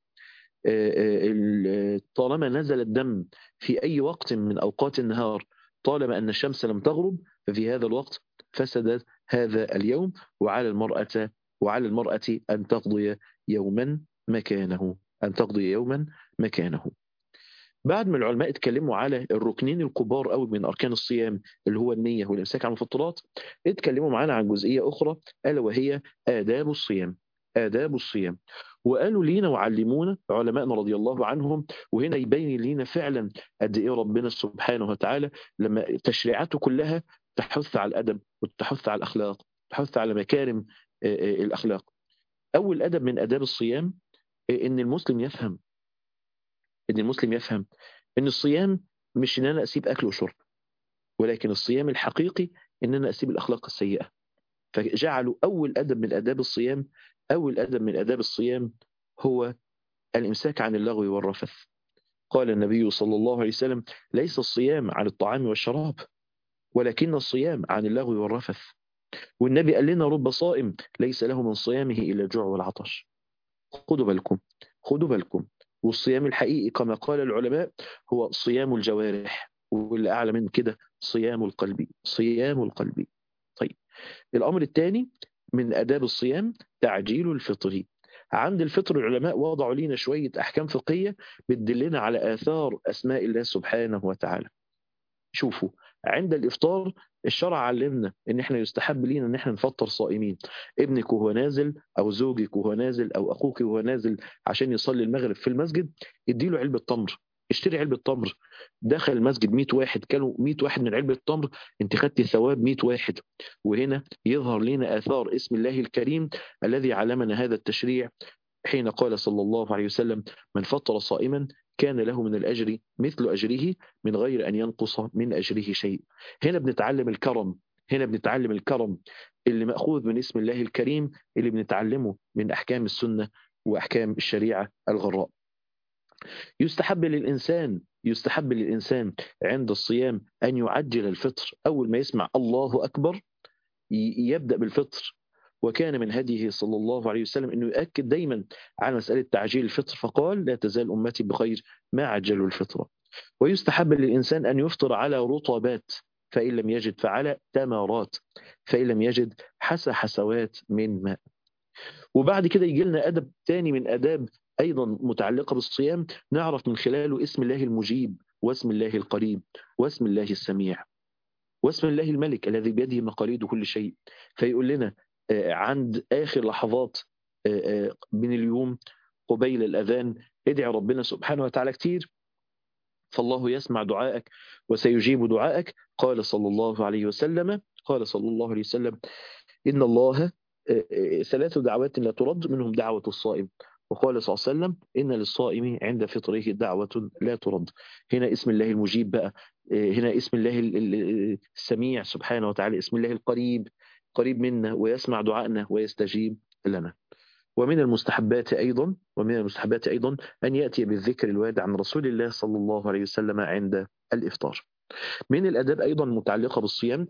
طالما نزل الدم في أي وقت من أوقات النهار طالما أن الشمس لم تغرب ففي هذا الوقت فسد هذا اليوم وعلى المرأة وعلى المرأة أن تقضي يوما مكانه أن تقضي يوما مكانه بعد ما العلماء اتكلموا على الركنين الكبار قوي من اركان الصيام اللي هو النيه والامساك عن الفطرات اتكلموا معانا عن جزئيه اخرى الا وهي آداب الصيام آداب الصيام وقالوا لينا وعلمونا علمائنا رضي الله عنهم وهنا يبين لينا فعلا قد ايه ربنا سبحانه وتعالى لما تشريعاته كلها تحث على الادب وتحث على الاخلاق تحث على مكارم الاخلاق اول ادب من اداب الصيام ان المسلم يفهم ان المسلم يفهم ان الصيام مش ان انا اسيب اكل وشرب ولكن الصيام الحقيقي ان انا اسيب الاخلاق السيئه فجعلوا اول ادب من اداب الصيام اول ادب من اداب الصيام هو الامساك عن اللغو والرفث قال النبي صلى الله عليه وسلم ليس الصيام عن الطعام والشراب ولكن الصيام عن اللغو والرفث والنبي قال لنا رب صائم ليس له من صيامه الا الجوع والعطش خدوا بالكم خدوا بالكم والصيام الحقيقي كما قال العلماء هو صيام الجوارح واللي أعلى من كده صيام القلب صيام القلب طيب الأمر الثاني من آداب الصيام تعجيل الفطر عند الفطر العلماء وضعوا لنا شوية أحكام فقهية بتدلنا على آثار أسماء الله سبحانه وتعالى شوفوا عند الافطار الشرع علمنا ان احنا يستحب لينا ان احنا نفطر صائمين ابنك وهو نازل او زوجك وهو نازل او اخوك وهو نازل عشان يصلي المغرب في المسجد اديله علبه تمر اشتري علبه تمر دخل المسجد 100 واحد كانوا 100 واحد من علبه تمر انت خدتي ثواب 100 واحد وهنا يظهر لنا اثار اسم الله الكريم الذي علمنا هذا التشريع حين قال صلى الله عليه وسلم من فطر صائما كان له من الأجر مثل أجره من غير أن ينقص من أجره شيء هنا بنتعلم الكرم هنا بنتعلم الكرم اللي مأخوذ من اسم الله الكريم اللي بنتعلمه من أحكام السنة وأحكام الشريعة الغراء يستحب للإنسان يستحب للإنسان عند الصيام أن يعجل الفطر أول ما يسمع الله أكبر يبدأ بالفطر وكان من هديه صلى الله عليه وسلم أنه يؤكد دايما على مسألة تعجيل الفطر فقال لا تزال أمتي بخير ما عجلوا الفطرة ويستحب للإنسان أن يفطر على رطبات فإن لم يجد فعلى تمرات فإن لم يجد حسى حسوات من ماء وبعد كده يجي لنا أدب تاني من أداب أيضا متعلقة بالصيام نعرف من خلاله اسم الله المجيب واسم الله القريب واسم الله السميع واسم الله الملك الذي بيده مقاليد كل شيء فيقول لنا عند آخر لحظات من اليوم قبيل الأذان ادعي ربنا سبحانه وتعالى كتير فالله يسمع دعائك وسيجيب دعائك قال صلى الله عليه وسلم قال صلى الله عليه وسلم إن الله ثلاث دعوات لا ترد منهم دعوة الصائم وقال صلى الله عليه وسلم إن للصائم عند فطره دعوة لا ترد هنا اسم الله المجيب بقى هنا اسم الله السميع سبحانه وتعالى اسم الله القريب قريب منا ويسمع دعائنا ويستجيب لنا ومن المستحبات أيضا ومن المستحبات أيضا أن يأتي بالذكر الوارد عن رسول الله صلى الله عليه وسلم عند الإفطار من الأداب أيضا المتعلقة بالصيام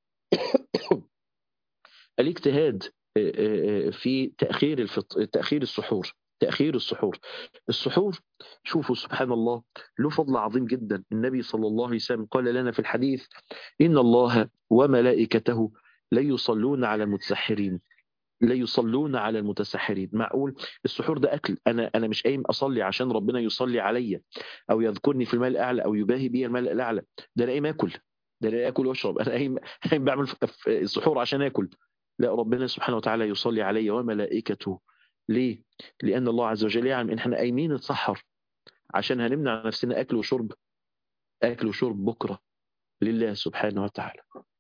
الاجتهاد في تأخير الفط... تأخير السحور تأخير السحور السحور شوفوا سبحان الله له فضل عظيم جدا النبي صلى الله عليه وسلم قال لنا في الحديث إن الله وملائكته لا يصلون على المتسحرين لا يصلون على المتسحرين معقول السحور ده أكل أنا أنا مش قايم أصلي عشان ربنا يصلي عليا أو يذكرني في المال الأعلى أو يباهي بي المال الأعلى ده أنا قايم آكل ده أنا آكل وأشرب أنا قايم قايم بعمل السحور عشان آكل لا ربنا سبحانه وتعالى يصلي علي وملائكته ليه؟ لأن الله عز وجل يعلم إن احنا قايمين نتسحر عشان هنمنع نفسنا أكل وشرب أكل وشرب بكرة لله سبحانه وتعالى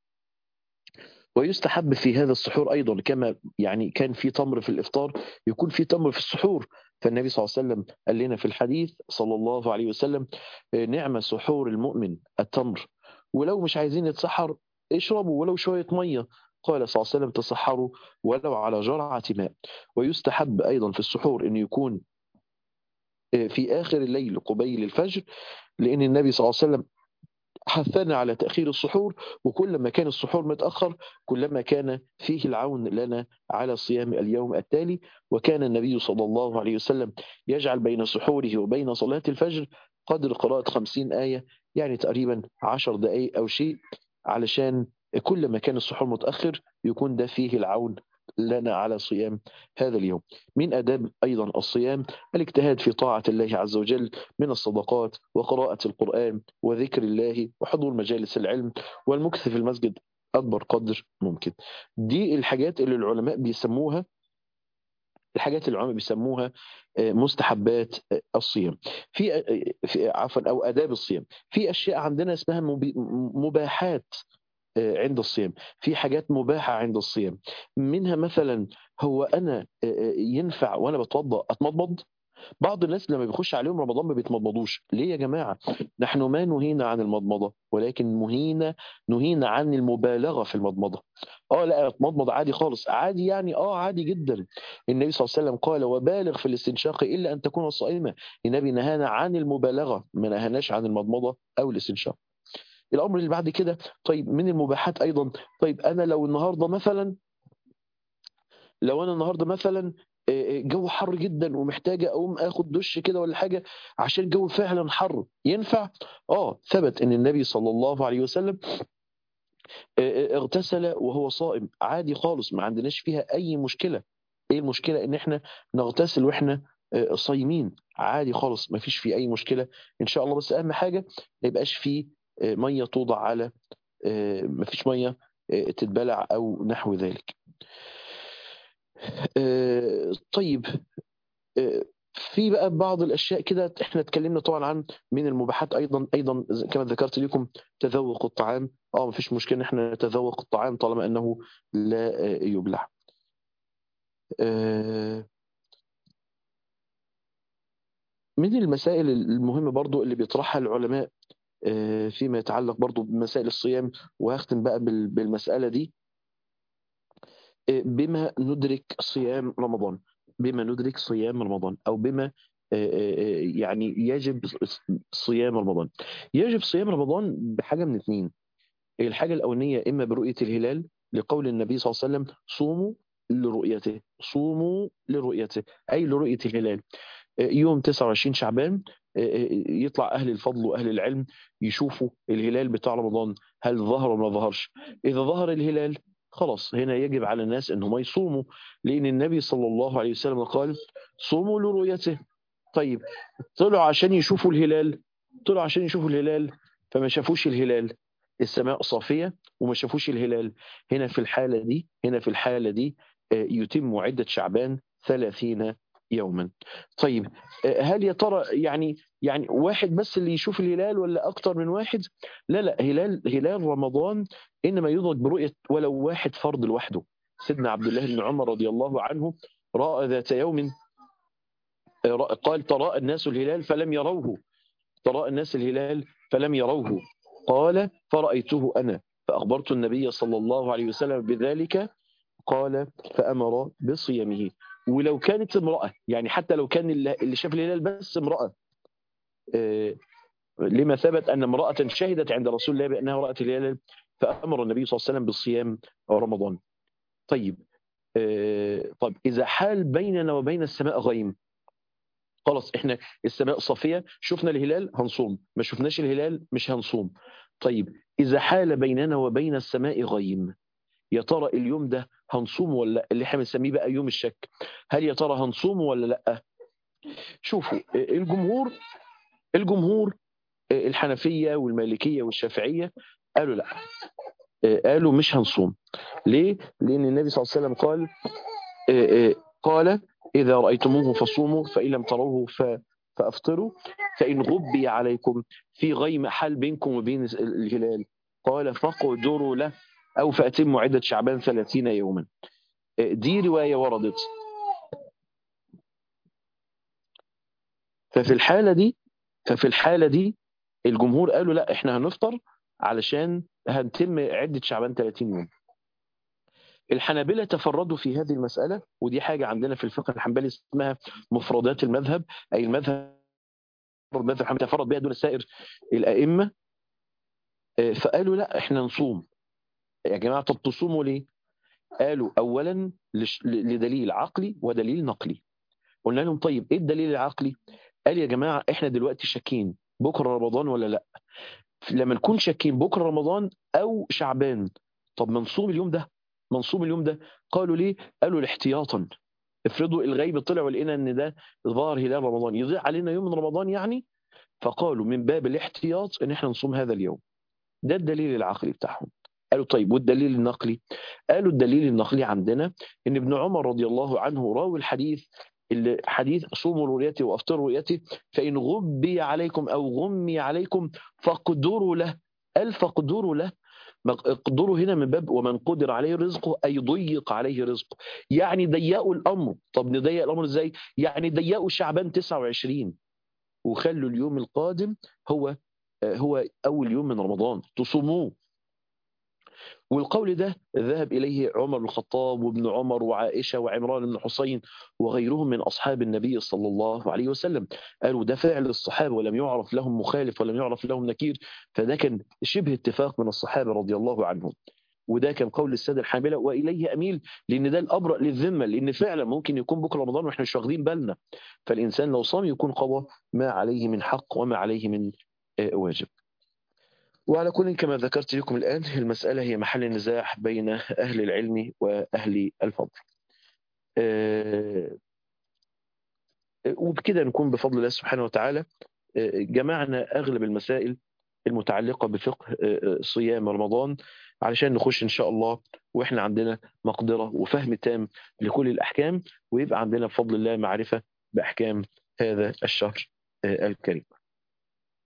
ويستحب في هذا السحور أيضا كما يعني كان في تمر في الإفطار يكون في تمر في السحور فالنبي صلى الله عليه وسلم قال لنا في الحديث صلى الله عليه وسلم نعم سحور المؤمن التمر ولو مش عايزين يتسحر اشربوا ولو شوية مية قال صلى الله عليه وسلم تصحروا ولو على جرعة ماء ويستحب أيضا في السحور أن يكون في آخر الليل قبيل الفجر لأن النبي صلى الله عليه وسلم حثنا على تأخير السحور وكلما كان السحور متأخر كلما كان فيه العون لنا على صيام اليوم التالي وكان النبي صلى الله عليه وسلم يجعل بين سحوره وبين صلاة الفجر قدر قراءة خمسين آية يعني تقريبا عشر دقائق أو شيء علشان كل ما كان السحور متأخر يكون ده فيه العون لنا على صيام هذا اليوم من أداب أيضا الصيام الاجتهاد في طاعة الله عز وجل من الصدقات وقراءة القرآن وذكر الله وحضور مجالس العلم والمكث في المسجد أكبر قدر ممكن دي الحاجات اللي العلماء بيسموها الحاجات اللي العلماء بيسموها مستحبات الصيام في في عفوا او اداب الصيام في اشياء عندنا اسمها مباحات عند الصيام في حاجات مباحة عند الصيام منها مثلا هو أنا ينفع وأنا بتوضأ أتمضمض بعض الناس لما بيخش عليهم رمضان ما بيتمضمضوش ليه يا جماعة نحن ما نهينا عن المضمضة ولكن نهينا نهينا عن المبالغة في المضمضة اه لا اتمضمض عادي خالص عادي يعني اه عادي جدا النبي صلى الله عليه وسلم قال وبالغ في الاستنشاق إلا أن تكون صائمة النبي نهانا عن المبالغة ما نهاناش عن المضمضة أو الاستنشاق الامر اللي بعد كده طيب من المباحات ايضا طيب انا لو النهارده مثلا لو انا النهارده مثلا جو حر جدا ومحتاجه اقوم اخد دش كده ولا حاجه عشان الجو فعلا حر ينفع اه ثبت ان النبي صلى الله عليه وسلم اغتسل وهو صائم عادي خالص ما عندناش فيها اي مشكله ايه المشكله ان احنا نغتسل واحنا صايمين عادي خالص ما فيش فيه اي مشكله ان شاء الله بس اهم حاجه ما يبقاش فيه ميه توضع على ما فيش ميه تتبلع او نحو ذلك طيب في بقى بعض الاشياء كده احنا اتكلمنا طبعا عن من المباحات ايضا ايضا كما ذكرت لكم تذوق الطعام اه ما فيش مشكله ان احنا نتذوق الطعام طالما انه لا يبلع من المسائل المهمه برضو اللي بيطرحها العلماء فيما يتعلق برضو بمسائل الصيام وهختم بقى بالمسألة دي بما ندرك صيام رمضان بما ندرك صيام رمضان أو بما يعني يجب صيام رمضان يجب صيام رمضان بحاجة من اثنين الحاجة الأولانية إما برؤية الهلال لقول النبي صلى الله عليه وسلم صوموا لرؤيته صوموا لرؤيته أي لرؤية الهلال يوم 29 شعبان يطلع أهل الفضل وأهل العلم يشوفوا الهلال بتاع رمضان هل ظهر ولا ما ظهرش إذا ظهر الهلال خلاص هنا يجب على الناس أنهم يصوموا لأن النبي صلى الله عليه وسلم قال صوموا لرؤيته طيب طلعوا عشان يشوفوا الهلال طلعوا عشان يشوفوا الهلال فما شافوش الهلال السماء صافية وما شافوش الهلال هنا في الحالة دي هنا في الحالة دي يتم عدة شعبان ثلاثين يوما طيب هل يا ترى يعني يعني واحد بس اللي يشوف الهلال ولا أكتر من واحد لا لا هلال هلال رمضان إنما يدرك برؤية ولو واحد فرد لوحده سيدنا عبد الله بن عمر رضي الله عنه رأى ذات يوم قال تراءى الناس الهلال فلم يروه تراءى الناس الهلال فلم يروه قال فرأيته أنا فأخبرت النبي صلى الله عليه وسلم بذلك قال فأمر بصيامه ولو كانت امرأة يعني حتى لو كان اللي شاف الهلال بس امرأة لما ثبت أن امرأة شهدت عند رسول الله بأنها رأت الهلال فأمر النبي صلى الله عليه وسلم بالصيام رمضان طيب طب إذا حال بيننا وبين السماء غيم خلاص احنا السماء صافية شفنا الهلال هنصوم ما شفناش الهلال مش هنصوم طيب إذا حال بيننا وبين السماء غيم يا ترى اليوم ده هنصوم ولا اللي احنا بنسميه بقى يوم الشك هل يا ترى هنصوم ولا لا شوفوا الجمهور الجمهور الحنفية والمالكية والشافعية قالوا لا قالوا مش هنصوم ليه لأن النبي صلى الله عليه وسلم قال قال إذا رأيتموه فصوموا فإن لم تروه فأفطروا فإن غبي عليكم في غيم حال بينكم وبين الهلال قال فقدروا له أو فأتموا عدة شعبان ثلاثين يوما دي رواية وردت ففي الحالة دي ففي الحالة دي الجمهور قالوا لا احنا هنفطر علشان هنتم عدة شعبان 30 يوم الحنابلة تفردوا في هذه المسألة ودي حاجة عندنا في الفقه الحنبلي اسمها مفردات المذهب أي المذهب المذهب الحنبلي تفرد بها دون سائر الأئمة فقالوا لا احنا نصوم يا جماعة طب تصوموا ليه قالوا أولا لدليل عقلي ودليل نقلي قلنا لهم طيب ايه الدليل العقلي قال يا جماعة احنا دلوقتي شاكين بكرة رمضان ولا لا لما نكون شاكين بكرة رمضان أو شعبان طب منصوم اليوم ده منصوب اليوم ده قالوا ليه قالوا الاحتياطا افرضوا الغيب طلع ولقينا ان ده ظهر هلال رمضان يضيع علينا يوم من رمضان يعني فقالوا من باب الاحتياط ان احنا نصوم هذا اليوم ده الدليل العقلي بتاعهم قالوا طيب والدليل النقلي قالوا الدليل النقلي عندنا ان ابن عمر رضي الله عنه راوي الحديث اللي حديث صوموا رؤيتي وافطروا رؤيتي فان غبي عليكم او غمي عليكم فاقدروا له قال فاقدروا له اقدروا هنا من باب ومن قدر عليه رزقه أي ضيق عليه رزقه يعني ضيقوا الأمر طب نضيق الأمر إزاي يعني ضيقوا شعبان 29 وخلوا اليوم القادم هو هو أول يوم من رمضان تصوموه والقول ده ذهب إليه عمر بن الخطاب وابن عمر وعائشة وعمران بن حسين وغيرهم من أصحاب النبي صلى الله عليه وسلم قالوا ده فعل الصحابة ولم يعرف لهم مخالف ولم يعرف لهم نكير فده كان شبه اتفاق من الصحابة رضي الله عنهم وده كان قول الساده الحامله واليه اميل لان ده الابرأ للذمه لان فعلا ممكن يكون بكره رمضان واحنا مش واخدين بالنا فالانسان لو صام يكون قضى ما عليه من حق وما عليه من واجب. وعلى كل كما ذكرت لكم الآن المسألة هي محل النزاع بين أهل العلم وأهل الفضل وبكده نكون بفضل الله سبحانه وتعالى جمعنا أغلب المسائل المتعلقة بفقه صيام رمضان علشان نخش إن شاء الله وإحنا عندنا مقدرة وفهم تام لكل الأحكام ويبقى عندنا بفضل الله معرفة بأحكام هذا الشهر الكريم